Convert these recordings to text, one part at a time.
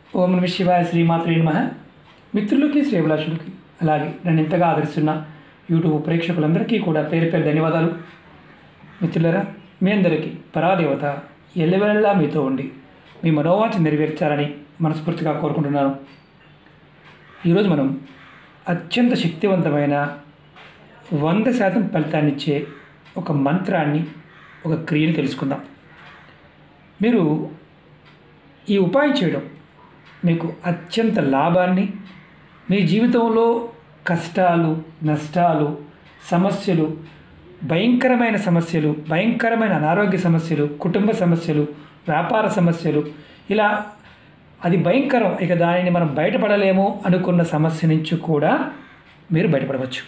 ఓం నమ శివాయ శ్రీమాత్రే నమ మిత్రులకి శ్రేభిలాషులకి అలాగే నన్ను ఇంతగా ఆదరిస్తున్న యూట్యూబ్ ప్రేక్షకులందరికీ కూడా పేరు పేరు ధన్యవాదాలు మిత్రులరా మీ అందరికీ పరాదేవత ఎల్లవెల్లా మీతో ఉండి మీ మనోవాంఛ నెరవేర్చాలని మనస్ఫూర్తిగా కోరుకుంటున్నాను ఈరోజు మనం అత్యంత శక్తివంతమైన వంద శాతం ఫలితాన్నిచ్చే ఒక మంత్రాన్ని ఒక క్రియని తెలుసుకుందాం మీరు ఈ ఉపాయం చేయడం మీకు అత్యంత లాభాన్ని మీ జీవితంలో కష్టాలు నష్టాలు సమస్యలు భయంకరమైన సమస్యలు భయంకరమైన అనారోగ్య సమస్యలు కుటుంబ సమస్యలు వ్యాపార సమస్యలు ఇలా అది భయంకరం ఇక దానిని మనం బయటపడలేము అనుకున్న సమస్య నుంచి కూడా మీరు బయటపడవచ్చు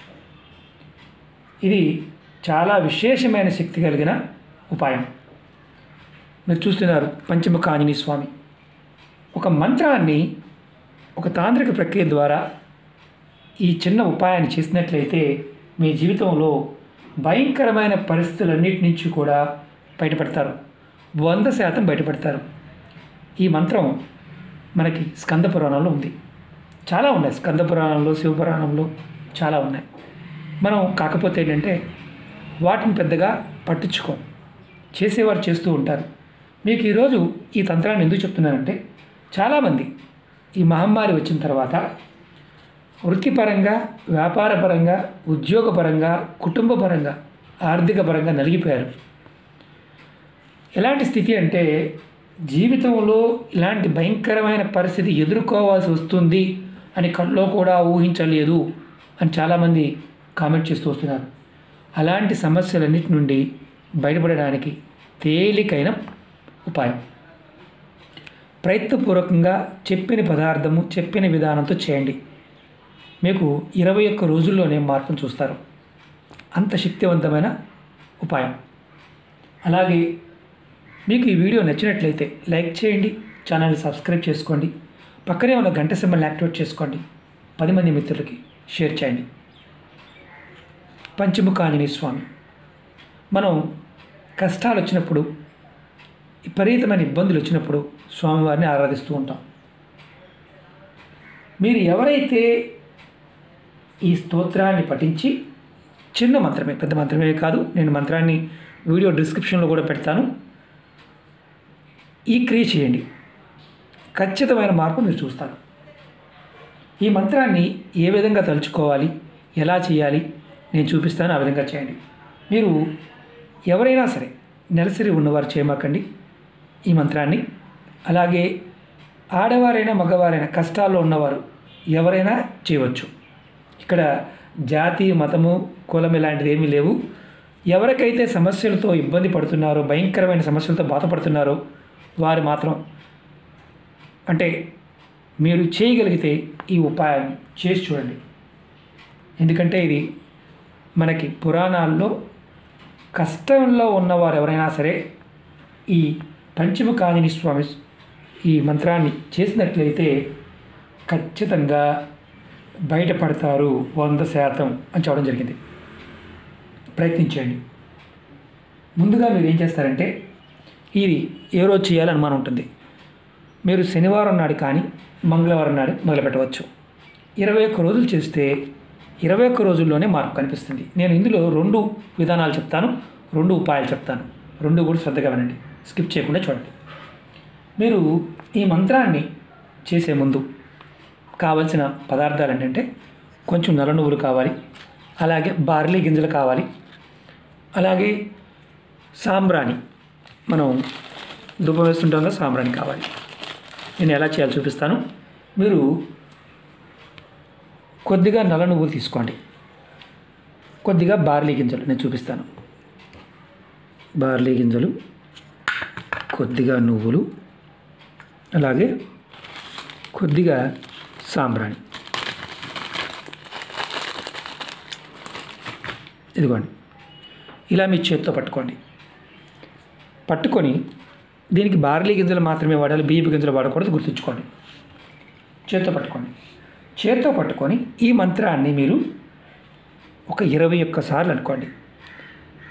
ఇది చాలా విశేషమైన శక్తి కలిగిన ఉపాయం మీరు చూస్తున్నారు పంచముఖ ఆంజనేయ స్వామి ఒక మంత్రాన్ని ఒక తాంత్రిక ప్రక్రియ ద్వారా ఈ చిన్న ఉపాయాన్ని చేసినట్లయితే మీ జీవితంలో భయంకరమైన పరిస్థితులన్నిటి నుంచి కూడా బయటపడతారు వంద శాతం బయటపడతారు ఈ మంత్రం మనకి స్కంద పురాణంలో ఉంది చాలా ఉన్నాయి స్కంద పురాణంలో శివపురాణంలో చాలా ఉన్నాయి మనం కాకపోతే ఏంటంటే వాటిని పెద్దగా పట్టించుకోం చేసేవారు చేస్తూ ఉంటారు మీకు ఈరోజు ఈ తంత్రాన్ని ఎందుకు చెప్తున్నానంటే చాలామంది ఈ మహమ్మారి వచ్చిన తర్వాత వృత్తిపరంగా వ్యాపారపరంగా ఉద్యోగపరంగా కుటుంబపరంగా ఆర్థిక పరంగా నలిగిపోయారు ఎలాంటి స్థితి అంటే జీవితంలో ఇలాంటి భయంకరమైన పరిస్థితి ఎదుర్కోవాల్సి వస్తుంది అని కల్లో కూడా ఊహించలేదు అని చాలామంది కామెంట్ చేస్తూ వస్తున్నారు అలాంటి సమస్యలన్నిటి నుండి బయటపడడానికి తేలికైన ఉపాయం ప్రయత్నపూర్వకంగా చెప్పిన పదార్థము చెప్పిన విధానంతో చేయండి మీకు ఇరవై ఒక్క రోజుల్లోనే మార్పును చూస్తారు అంత శక్తివంతమైన ఉపాయం అలాగే మీకు ఈ వీడియో నచ్చినట్లయితే లైక్ చేయండి ఛానల్ని సబ్స్క్రైబ్ చేసుకోండి పక్కనే ఉన్న గంట సింబల్ని యాక్టివేట్ చేసుకోండి పది మంది మిత్రులకి షేర్ చేయండి పంచముఖ ఆంజనేయ స్వామి మనం కష్టాలు వచ్చినప్పుడు విపరీతమైన ఇబ్బందులు వచ్చినప్పుడు స్వామివారిని ఆరాధిస్తూ ఉంటాం మీరు ఎవరైతే ఈ స్తోత్రాన్ని పఠించి చిన్న మంత్రమే పెద్ద మంత్రమే కాదు నేను మంత్రాన్ని వీడియో డిస్క్రిప్షన్లో కూడా పెడతాను ఈ క్రియ చేయండి ఖచ్చితమైన మార్పు మీరు చూస్తారు ఈ మంత్రాన్ని ఏ విధంగా తలుచుకోవాలి ఎలా చేయాలి నేను చూపిస్తాను ఆ విధంగా చేయండి మీరు ఎవరైనా సరే నెలసరి ఉన్నవారు చేయమాకండి ఈ మంత్రాన్ని అలాగే ఆడవారైనా మగవారైనా కష్టాల్లో ఉన్నవారు ఎవరైనా చేయవచ్చు ఇక్కడ జాతి మతము కులం ఇలాంటివి ఏమీ లేవు ఎవరికైతే సమస్యలతో ఇబ్బంది పడుతున్నారో భయంకరమైన సమస్యలతో బాధపడుతున్నారో వారు మాత్రం అంటే మీరు చేయగలిగితే ఈ ఉపాయాన్ని చేసి చూడండి ఎందుకంటే ఇది మనకి పురాణాల్లో కష్టంలో ఉన్నవారు ఎవరైనా సరే ఈ పంచముఖ ఆంజనేయ స్వామి ఈ మంత్రాన్ని చేసినట్లయితే ఖచ్చితంగా బయటపడతారు వంద శాతం అని చెప్పడం జరిగింది ప్రయత్నించండి ముందుగా మీరు ఏం చేస్తారంటే ఇది ఏ రోజు చేయాలని అనుమానం ఉంటుంది మీరు శనివారం నాడు కానీ మంగళవారం నాడు మొదలు పెట్టవచ్చు ఇరవై ఒక్క రోజులు చేస్తే ఇరవై ఒక్క రోజుల్లోనే మార్పు కనిపిస్తుంది నేను ఇందులో రెండు విధానాలు చెప్తాను రెండు ఉపాయాలు చెప్తాను రెండు కూడా శ్రద్ధగా వినండి స్కిప్ చేయకుండా చూడండి మీరు ఈ మంత్రాన్ని చేసే ముందు కావలసిన పదార్థాలు ఏంటంటే కొంచెం నల్ల నువ్వులు కావాలి అలాగే బార్లీ గింజలు కావాలి అలాగే సాంబ్రాణి మనం ధూపం వేస్తుంటాం కదా సాంబ్రాణి కావాలి నేను ఎలా చేయాలో చూపిస్తాను మీరు కొద్దిగా నల్ల నువ్వులు తీసుకోండి కొద్దిగా బార్లీ గింజలు నేను చూపిస్తాను బార్లీ గింజలు కొద్దిగా నువ్వులు అలాగే కొద్దిగా సాంబ్రాణి ఇదిగోండి ఇలా మీ చేత్తో పట్టుకోండి పట్టుకొని దీనికి బార్లీ గింజలు మాత్రమే వాడాలి బియ్యపు గింజలు వాడకూడదు గుర్తుంచుకోండి చేత్తో పట్టుకోండి చేత్తో పట్టుకొని ఈ మంత్రాన్ని మీరు ఒక ఇరవై ఒక్క సార్లు అనుకోండి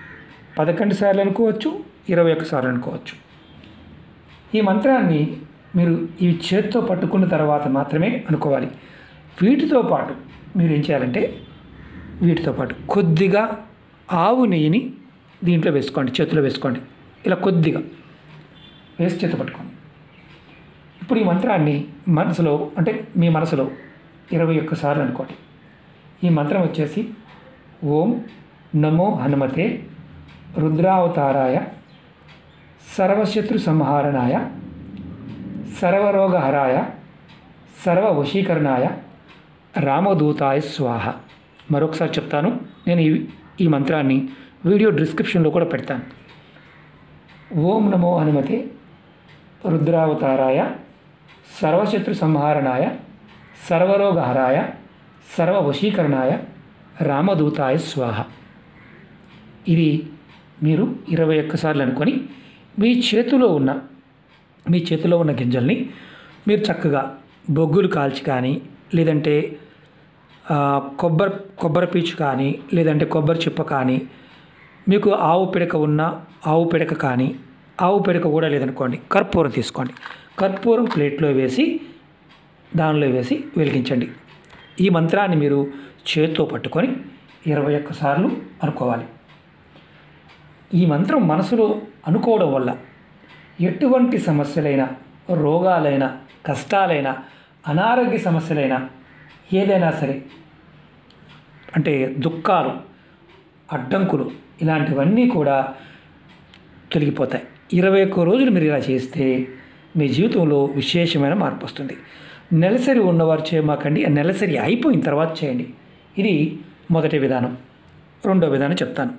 పదకొండు సార్లు అనుకోవచ్చు ఇరవై ఒక్క సార్లు అనుకోవచ్చు ఈ మంత్రాన్ని మీరు ఈ చేత్తో పట్టుకున్న తర్వాత మాత్రమే అనుకోవాలి వీటితో పాటు మీరు ఏం చేయాలంటే వీటితో పాటు కొద్దిగా ఆవు నెయ్యిని దీంట్లో వేసుకోండి చేతిలో వేసుకోండి ఇలా కొద్దిగా వేసి చేత పట్టుకోండి ఇప్పుడు ఈ మంత్రాన్ని మనసులో అంటే మీ మనసులో ఇరవై ఒక్కసార్లు అనుకోండి ఈ మంత్రం వచ్చేసి ఓం నమో హనుమతే రుద్రావతారాయ సర్వశత్రు సంహారణాయ సర్వరోగహరాయ సర్వ వశీకరణాయ రామదూతాయ స్వాహ మరొకసారి చెప్తాను నేను ఈ ఈ మంత్రాన్ని వీడియో డిస్క్రిప్షన్లో కూడా పెడతాను ఓం నమో హనుమతే రుద్రావతారాయ సర్వశత్రు సంహారణాయ సర్వరోగహరాయ సర్వ వశీకరణాయ రామదూతాయ స్వాహ ఇది మీరు ఇరవై ఒక్కసార్లు అనుకొని మీ చేతిలో ఉన్న మీ చేతిలో ఉన్న గింజల్ని మీరు చక్కగా బొగ్గులు కాల్చి కానీ లేదంటే ఆ, కొబ్బరి కొబ్బరి పీచు కానీ లేదంటే కొబ్బరి చిప్ప కానీ మీకు ఆవు పిడక ఉన్న ఆవు పిడక కానీ ఆవు పిడక కూడా లేదనుకోండి కర్పూరం తీసుకోండి కర్పూరం ప్లేట్లో వేసి దానిలో వేసి వెలిగించండి ఈ మంత్రాన్ని మీరు చేత్తో పట్టుకొని ఇరవై ఒక్కసార్లు అనుకోవాలి ఈ మంత్రం మనసులో అనుకోవడం వల్ల ఎటువంటి సమస్యలైనా రోగాలైనా కష్టాలైనా అనారోగ్య సమస్యలైనా ఏదైనా సరే అంటే దుఃఖాలు అడ్డంకులు ఇలాంటివన్నీ కూడా తొలగిపోతాయి ఇరవై ఒక్క రోజులు మీరు ఇలా చేస్తే మీ జీవితంలో విశేషమైన మార్పు వస్తుంది నెలసరి ఉన్నవారు చేయమాకండి ఆ నెలసరి అయిపోయిన తర్వాత చేయండి ఇది మొదటి విధానం రెండో విధానం చెప్తాను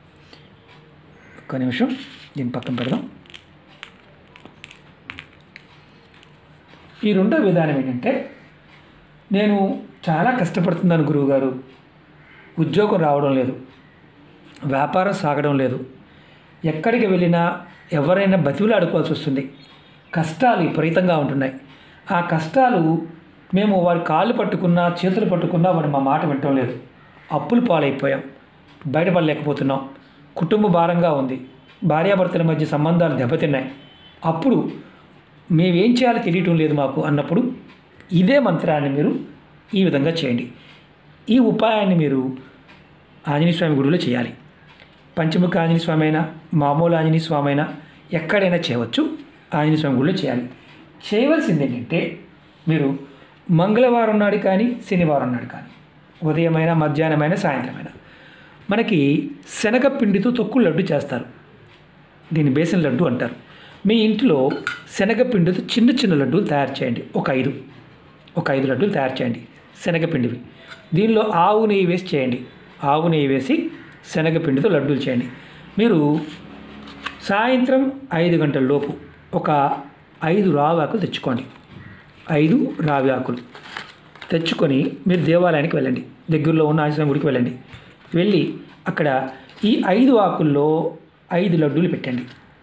ఒక్క నిమిషం దీని పక్కన పెడదాం ఈ రెండో విధానం ఏంటంటే నేను చాలా కష్టపడుతున్నాను గురువుగారు ఉద్యోగం రావడం లేదు వ్యాపారం సాగడం లేదు ఎక్కడికి వెళ్ళినా ఎవరైనా బతివులాడుకోవాల్సి వస్తుంది కష్టాలు విపరీతంగా ఉంటున్నాయి ఆ కష్టాలు మేము వారి కాళ్ళు పట్టుకున్నా చేతులు పట్టుకున్నా వాడు మా మాట వినటం లేదు అప్పులు పాలైపోయాం బయటపడలేకపోతున్నాం కుటుంబ భారంగా ఉంది భార్యాభర్తల మధ్య సంబంధాలు దెబ్బతిన్నాయి అప్పుడు మేమేం చేయాలో తెలియటం లేదు మాకు అన్నప్పుడు ఇదే మంత్రాన్ని మీరు ఈ విధంగా చేయండి ఈ ఉపాయాన్ని మీరు ఆంజనేయ స్వామి గుడిలో చేయాలి పంచముఖ ఆంజనేయ స్వామి అయినా మామూలు ఆంజనేయ స్వామి అయినా ఎక్కడైనా చేయవచ్చు ఆంజనేయ స్వామి గుడిలో చేయాలి చేయవలసింది ఏంటంటే మీరు మంగళవారం నాడు కానీ శనివారం నాడు కానీ ఉదయమైన మధ్యాహ్నమైన సాయంత్రమైన మనకి శనగపిండితో తొక్కు లడ్డు చేస్తారు దీన్ని బేసన్ లడ్డు అంటారు మీ ఇంట్లో శనగపిండితో చిన్న చిన్న లడ్డూలు తయారు చేయండి ఒక ఐదు ఒక ఐదు లడ్డూలు తయారు చేయండి శనగపిండివి దీనిలో ఆవు నెయ్యి వేసి చేయండి ఆవు నెయ్యి వేసి శనగపిండితో లడ్డూలు చేయండి మీరు సాయంత్రం ఐదు గంటల లోపు ఒక ఐదు రావి ఆకులు తెచ్చుకోండి ఐదు రావి ఆకులు తెచ్చుకొని మీరు దేవాలయానికి వెళ్ళండి దగ్గరలో ఉన్న ఆశ్రమం గుడికి వెళ్ళండి వెళ్ళి అక్కడ ఈ ఐదు ఆకుల్లో ఐదు లడ్డూలు పెట్టండి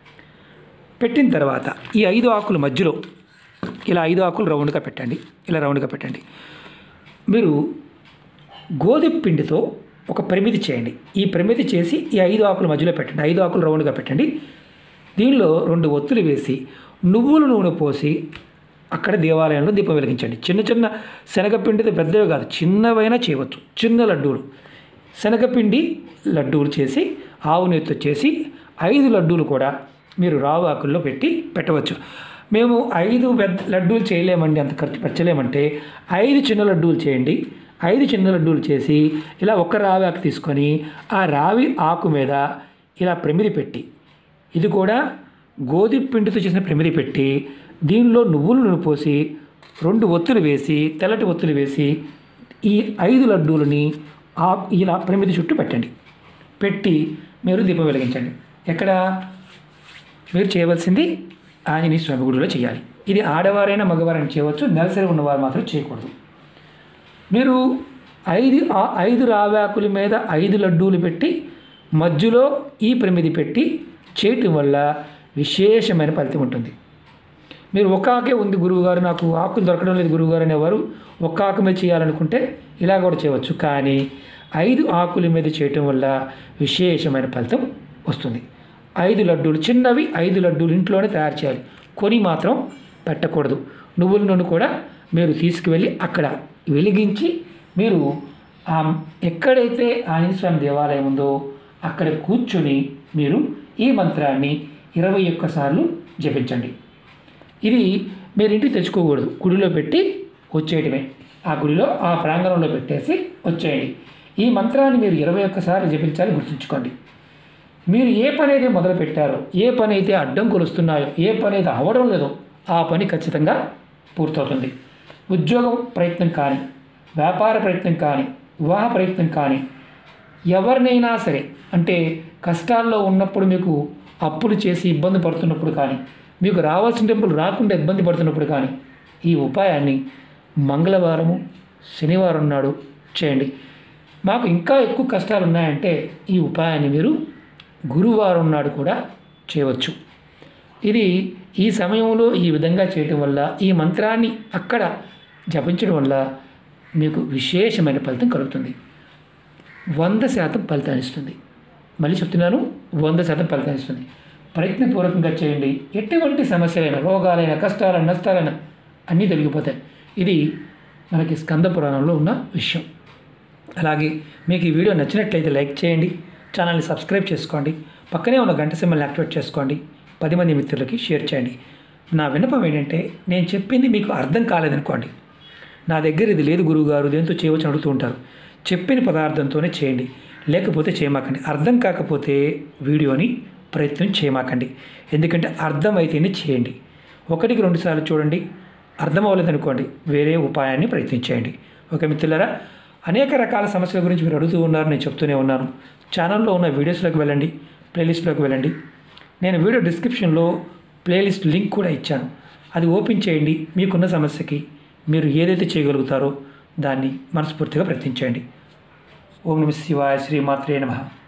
పెట్టిన తర్వాత ఈ ఐదు ఆకుల మధ్యలో ఇలా ఐదు ఆకులు రౌండ్గా పెట్టండి ఇలా రౌండ్గా పెట్టండి మీరు గోధుమ పిండితో ఒక పరిమితి చేయండి ఈ పరిమితి చేసి ఈ ఐదు ఆకుల మధ్యలో పెట్టండి ఐదు ఆకులు రౌండ్గా పెట్టండి దీనిలో రెండు ఒత్తులు వేసి నువ్వుల నూనె పోసి అక్కడ దేవాలయంలో దీపం వెలిగించండి చిన్న చిన్న శనగపిండితో పెద్దవి కాదు చిన్నవైనా చేయవచ్చు చిన్న లడ్డూలు శనగపిండి లడ్డూలు చేసి ఆవు నెయ్యితో చేసి ఐదు లడ్డూలు కూడా మీరు రావు ఆకుల్లో పెట్టి పెట్టవచ్చు మేము ఐదు పెద్ద లడ్డూలు చేయలేమండి అంత ఖర్చు పెట్టలేమంటే ఐదు చిన్న లడ్డూలు చేయండి ఐదు చిన్న లడ్డూలు చేసి ఇలా ఒక రావి ఆకు తీసుకొని ఆ రావి ఆకు మీద ఇలా ప్రమిది పెట్టి ఇది కూడా గోధుమ పిండితో చేసిన ప్రమిది పెట్టి దీనిలో నువ్వుల నూనె పోసి రెండు ఒత్తులు వేసి తెల్లటి ఒత్తులు వేసి ఈ ఐదు లడ్డూలని ఆ ఇలా ప్రమిది చుట్టూ పెట్టండి పెట్టి మీరు దీపం వెలిగించండి ఎక్కడ మీరు చేయవలసింది ఆంజనేయ స్వామి గుడిలో చేయాలి ఇది ఆడవారైనా మగవారైనా చేయవచ్చు నెలసరి ఉన్నవారు మాత్రం చేయకూడదు మీరు ఐదు ఆ ఐదు రావాకుల మీద ఐదు లడ్డూలు పెట్టి మధ్యలో ఈ ప్రమిది పెట్టి చేయటం వల్ల విశేషమైన ఫలితం ఉంటుంది మీరు ఒక ఆకే ఉంది గురువుగారు నాకు ఆకులు దొరకడం లేదు గురువుగారు అనేవారు ఒక్క ఆకు మీద చేయాలనుకుంటే ఇలా కూడా చేయవచ్చు కానీ ఐదు ఆకుల మీద చేయటం వల్ల విశేషమైన ఫలితం వస్తుంది ఐదు లడ్డూలు చిన్నవి ఐదు లడ్డూలు ఇంట్లోనే తయారు చేయాలి కొని మాత్రం పెట్టకూడదు నువ్వుల నూనె కూడా మీరు తీసుకువెళ్ళి అక్కడ వెలిగించి మీరు ఆ ఎక్కడైతే ఆంజనేయ స్వామి దేవాలయం ఉందో అక్కడ కూర్చొని మీరు ఈ మంత్రాన్ని ఇరవై ఒక్కసార్లు జపించండి ఇది మీరు ఇంటికి తెచ్చుకోకూడదు గుడిలో పెట్టి వచ్చేయటమే ఆ గుడిలో ఆ ప్రాంగణంలో పెట్టేసి వచ్చేయండి ఈ మంత్రాన్ని మీరు ఇరవై ఒక్కసార్లు జపించాలి గుర్తుంచుకోండి మీరు ఏ పని అయితే మొదలు పెట్టారో ఏ పని అయితే అడ్డంకులు వస్తున్నాయో ఏ పని అయితే అవ్వడం లేదో ఆ పని ఖచ్చితంగా పూర్తవుతుంది ఉద్యోగం ప్రయత్నం కానీ వ్యాపార ప్రయత్నం కానీ వివాహ ప్రయత్నం కానీ ఎవరినైనా సరే అంటే కష్టాల్లో ఉన్నప్పుడు మీకు అప్పులు చేసి ఇబ్బంది పడుతున్నప్పుడు కానీ మీకు రావాల్సిన డబ్బులు రాకుండా ఇబ్బంది పడుతున్నప్పుడు కానీ ఈ ఉపాయాన్ని మంగళవారము శనివారం నాడు చేయండి మాకు ఇంకా ఎక్కువ కష్టాలు ఉన్నాయంటే ఈ ఉపాయాన్ని మీరు గురువారం నాడు కూడా చేయవచ్చు ఇది ఈ సమయంలో ఈ విధంగా చేయటం వల్ల ఈ మంత్రాన్ని అక్కడ జపించడం వల్ల మీకు విశేషమైన ఫలితం కలుగుతుంది వంద శాతం ఫలితాన్ని ఇస్తుంది మళ్ళీ చెప్తున్నాను వంద శాతం ఫలితాన్ని ఇస్తుంది ప్రయత్నపూర్వకంగా చేయండి ఎటువంటి సమస్యలైన రోగాలైన కష్టాలైన నష్టాలైన అన్నీ తొలగిపోతాయి ఇది మనకి స్కంద పురాణంలో ఉన్న విషయం అలాగే మీకు ఈ వీడియో నచ్చినట్లయితే లైక్ చేయండి ఛానల్ని సబ్స్క్రైబ్ చేసుకోండి పక్కనే ఉన్న గంట సింబల్ని యాక్టివేట్ చేసుకోండి పది మంది మిత్రులకి షేర్ చేయండి నా విన్నపం ఏంటంటే నేను చెప్పింది మీకు అర్థం కాలేదనుకోండి నా దగ్గర ఇది లేదు గురువుగారు దేంతో చేయవచ్చు అడుగుతూ ఉంటారు చెప్పిన పదార్థంతోనే చేయండి లేకపోతే చేయమాకండి అర్థం కాకపోతే వీడియోని ప్రయత్నం చేయమాకండి ఎందుకంటే అర్థమైతేనే చేయండి ఒకటికి రెండు సార్లు చూడండి అర్థం అవ్వలేదనుకోండి వేరే ఉపాయాన్ని ప్రయత్నించేయండి ఓకే మిత్రులారా అనేక రకాల సమస్యల గురించి మీరు అడుగుతూ ఉన్నారు నేను చెప్తూనే ఉన్నాను ఛానల్లో ఉన్న వీడియోస్లోకి వెళ్ళండి ప్లేలిస్ట్లోకి వెళ్ళండి నేను వీడియో డిస్క్రిప్షన్లో ప్లేలిస్ట్ లింక్ కూడా ఇచ్చాను అది ఓపెన్ చేయండి మీకున్న సమస్యకి మీరు ఏదైతే చేయగలుగుతారో దాన్ని మనస్ఫూర్తిగా ప్రయత్నించండి ఓం నమ శివాయ శ్రీమాత్రే నమః